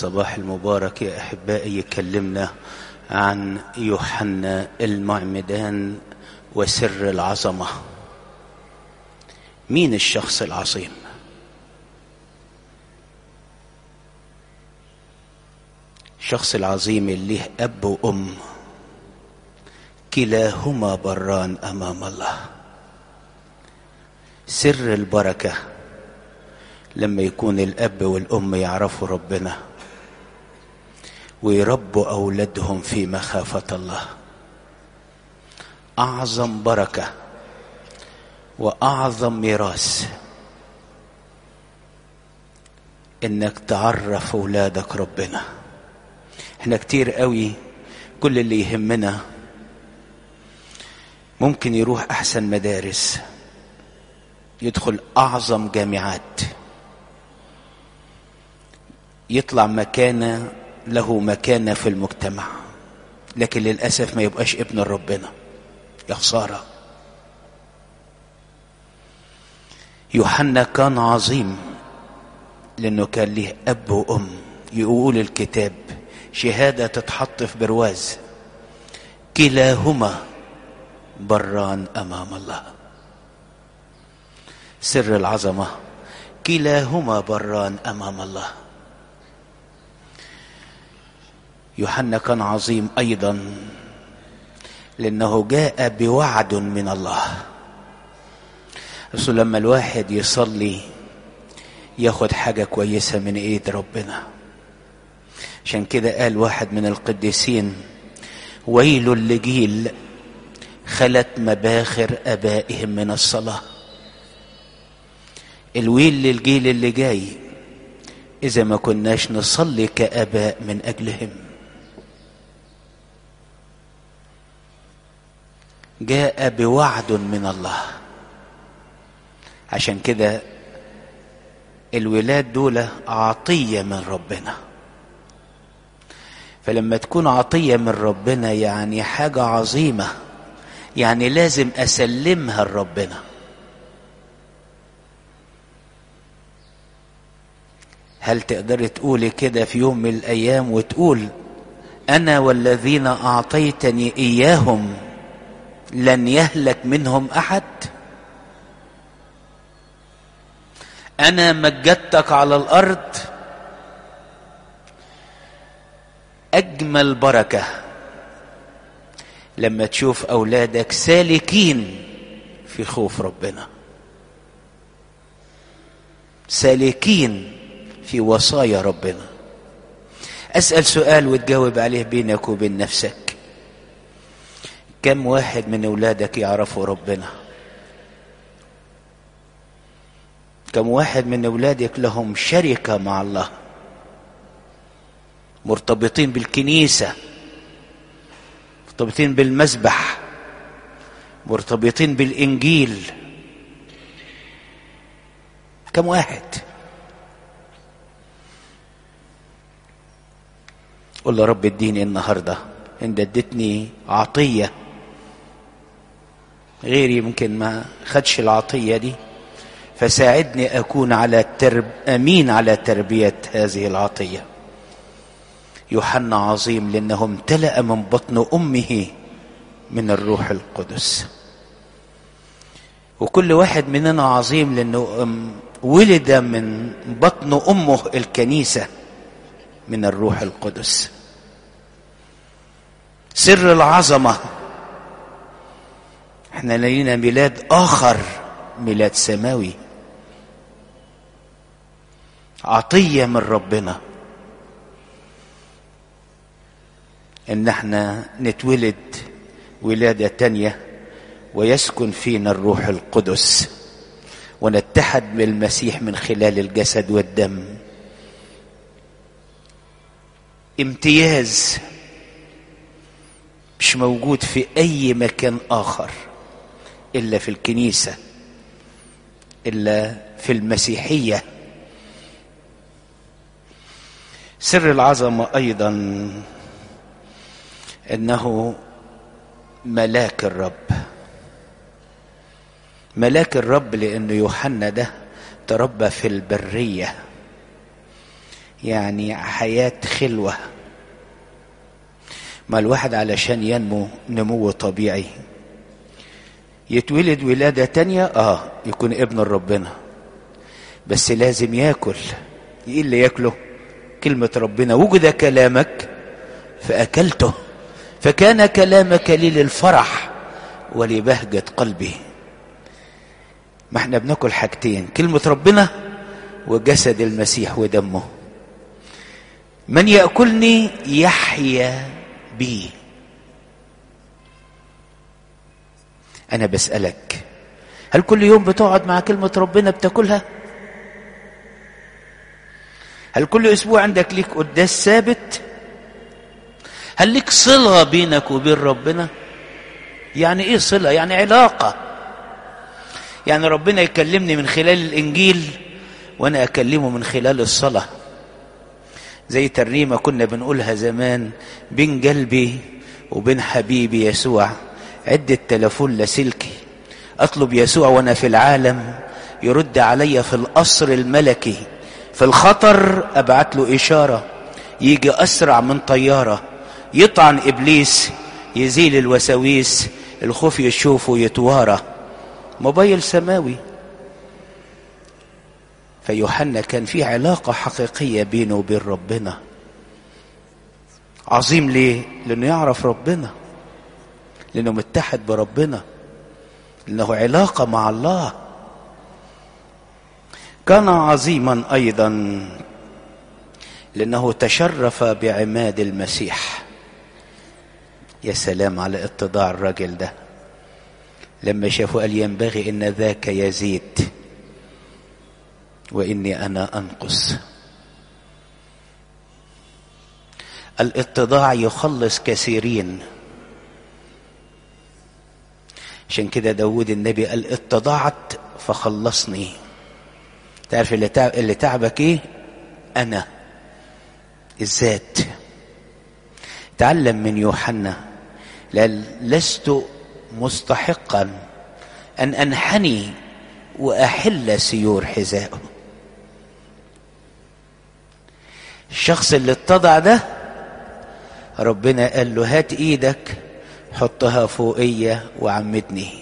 صباح المبارك يا أحبائي يكلمنا عن يوحنا المعمدان وسر العظمة مين الشخص العظيم الشخص العظيم اللي له أب وأم كلاهما بران أمام الله سر البركة لما يكون الأب والأم يعرفوا ربنا ويربوا أولادهم في مخافة الله أعظم بركة وأعظم ميراث إنك تعرف أولادك ربنا احنا كتير قوي كل اللي يهمنا ممكن يروح أحسن مدارس يدخل أعظم جامعات يطلع مكانه له مكانة في المجتمع لكن للأسف ما يبقاش ابن ربنا يا خسارة يوحنا كان عظيم لأنه كان له أب وأم يقول الكتاب شهادة تتحط في برواز كلاهما بران أمام الله سر العظمة كلاهما بران أمام الله يوحنا كان عظيم ايضا لانه جاء بوعد من الله رسول لما الواحد يصلي ياخد حاجة كويسة من ايد ربنا عشان كده قال واحد من القديسين ويل لجيل خلت مباخر ابائهم من الصلاة الويل للجيل اللي جاي اذا ما كناش نصلي كاباء من اجلهم جاء بوعد من الله عشان كده الولاد دول عطية من ربنا فلما تكون عطية من ربنا يعني حاجة عظيمة يعني لازم أسلمها لربنا هل تقدر تقولي كده في يوم من الأيام وتقول أنا والذين أعطيتني إياهم لن يهلك منهم احد انا مجدتك على الارض اجمل بركه لما تشوف اولادك سالكين في خوف ربنا سالكين في وصايا ربنا اسال سؤال وتجاوب عليه بينك وبين نفسك كم واحد من اولادك يعرفوا ربنا كم واحد من اولادك لهم شركه مع الله مرتبطين بالكنيسه مرتبطين بالمسبح مرتبطين بالانجيل كم واحد قول له رب اديني النهارده انت اديتني عطيه غيري يمكن ما خدش العطية دي فساعدني أكون على ترب أمين على تربية هذه العطية يوحنا عظيم لأنه امتلأ من بطن أمه من الروح القدس وكل واحد مننا عظيم لأنه ولد من بطن أمه الكنيسة من الروح القدس سر العظمه احنا لينا ميلاد اخر ميلاد سماوي عطية من ربنا ان احنا نتولد ولادة تانية ويسكن فينا الروح القدس ونتحد بالمسيح من خلال الجسد والدم امتياز مش موجود في اي مكان اخر الا في الكنيسه الا في المسيحيه سر العظمه ايضا انه ملاك الرب ملاك الرب لأن يوحنا ده تربى في البرية يعني حياة خلوة ما الواحد علشان ينمو نمو طبيعي يتولد ولادة تانية اه يكون ابن ربنا بس لازم ياكل ايه اللي ياكله كلمة ربنا وجد كلامك فأكلته فكان كلامك لي للفرح ولبهجة قلبي ما احنا بناكل حاجتين كلمة ربنا وجسد المسيح ودمه من يأكلني يحيا بي أنا بسألك هل كل يوم بتقعد مع كلمة ربنا بتاكلها؟ هل كل أسبوع عندك ليك قداس ثابت؟ هل ليك صلة بينك وبين ربنا؟ يعني إيه صلة؟ يعني علاقة يعني ربنا يكلمني من خلال الإنجيل وأنا أكلمه من خلال الصلاة زي ترنيمة كنا بنقولها زمان بين قلبي وبين حبيبي يسوع عد التلفون لسلكي أطلب يسوع وأنا في العالم يرد علي في القصر الملكي في الخطر أبعت له إشارة يجي أسرع من طيارة يطعن إبليس يزيل الوساويس الخوف يشوفه يتوارى موبايل سماوي فيوحنا كان في علاقة حقيقية بينه وبين ربنا عظيم ليه؟ لأنه يعرف ربنا لأنه متحد بربنا لأنه علاقة مع الله كان عظيما أيضا لأنه تشرف بعماد المسيح يا سلام على اتضاع الرجل ده لما شافوا قال ينبغي ان ذاك يزيد واني انا انقص الاتضاع يخلص كثيرين عشان كده داود النبي قال اتضعت فخلصني تعرف اللي, تعب اللي تعبك ايه انا الذات تعلم من يوحنا لست مستحقا ان انحني واحل سيور حذائه الشخص اللي اتضع ده ربنا قال له هات ايدك حطها فوقية وعمدني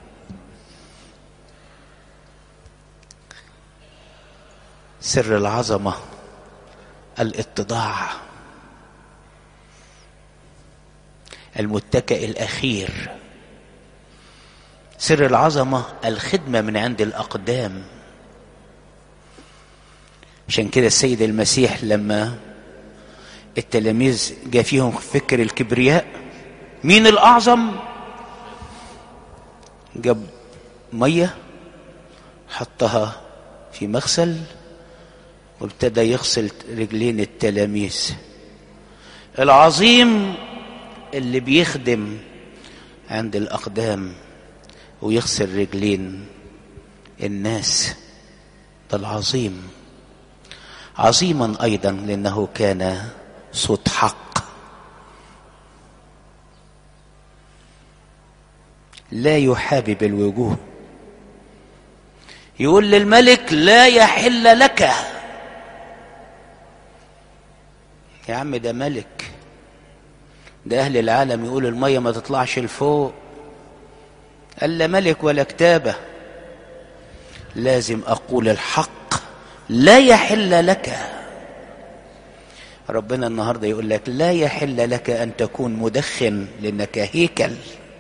سر العظمة الاتضاع المتكئ الأخير سر العظمة الخدمة من عند الأقدام عشان كده السيد المسيح لما التلاميذ جاء فيهم فكر الكبرياء مين الأعظم جاب مية حطها في مغسل وابتدى يغسل رجلين التلاميذ العظيم اللي بيخدم عند الأقدام ويغسل رجلين الناس ده العظيم عظيما أيضا لأنه كان صوت حق لا يحابب الوجوه يقول للملك لا يحل لك يا عم ده ملك ده أهل العالم يقول المية ما تطلعش لفوق قال لا ملك ولا كتابة لازم أقول الحق لا يحل لك ربنا النهاردة يقول لك لا يحل لك أن تكون مدخن لأنك هيكل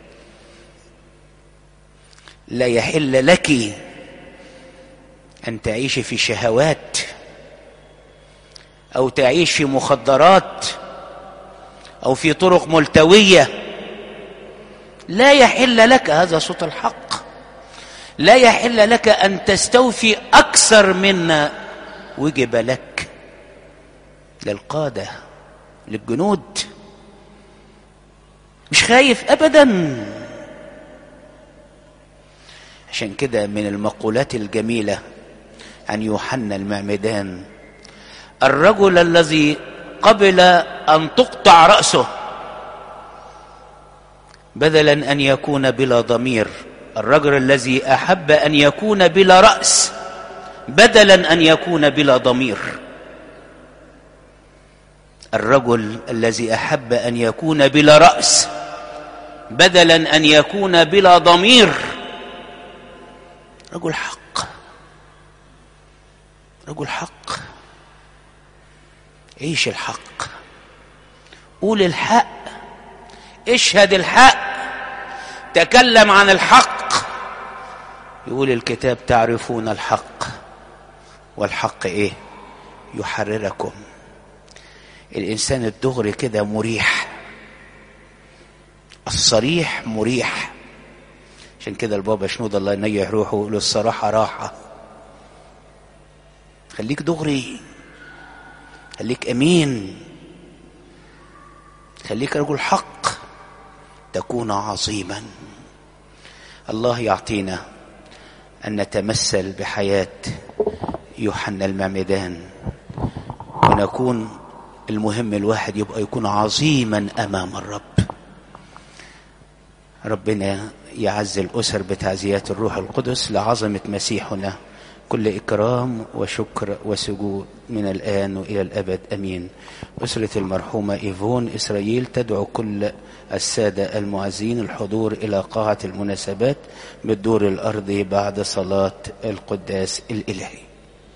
لا يحل لك أن تعيش في شهوات أو تعيش في مخدرات أو في طرق ملتوية لا يحل لك هذا صوت الحق لا يحل لك أن تستوفي أكثر مما وجب لك للقادة للجنود مش خايف أبدا عشان كده من المقولات الجميلة عن يوحنا المعمدان الرجل الذي قبل أن تقطع رأسه بدلا أن يكون بلا ضمير الرجل الذي أحب أن يكون بلا رأس بدلا أن يكون بلا ضمير الرجل الذي احب ان يكون بلا راس بدلا ان يكون بلا ضمير رجل حق رجل حق عيش الحق قول الحق اشهد الحق تكلم عن الحق يقول الكتاب تعرفون الحق والحق ايه يحرركم الانسان الدغري كده مريح الصريح مريح عشان كده البابا شنود الله ينيح روحه يقول الصراحه راحه خليك دغري خليك امين خليك رجل حق تكون عظيما الله يعطينا ان نتمثل بحياه يوحنا المعمدان ونكون المهم الواحد يبقى يكون عظيما امام الرب ربنا يعز الاسر بتعزيات الروح القدس لعظمه مسيحنا كل إكرام وشكر وسجود من الآن وإلى الأبد أمين أسرة المرحومة إيفون إسرائيل تدعو كل السادة المعزين الحضور إلى قاعة المناسبات بالدور الأرضي بعد صلاة القداس الإلهي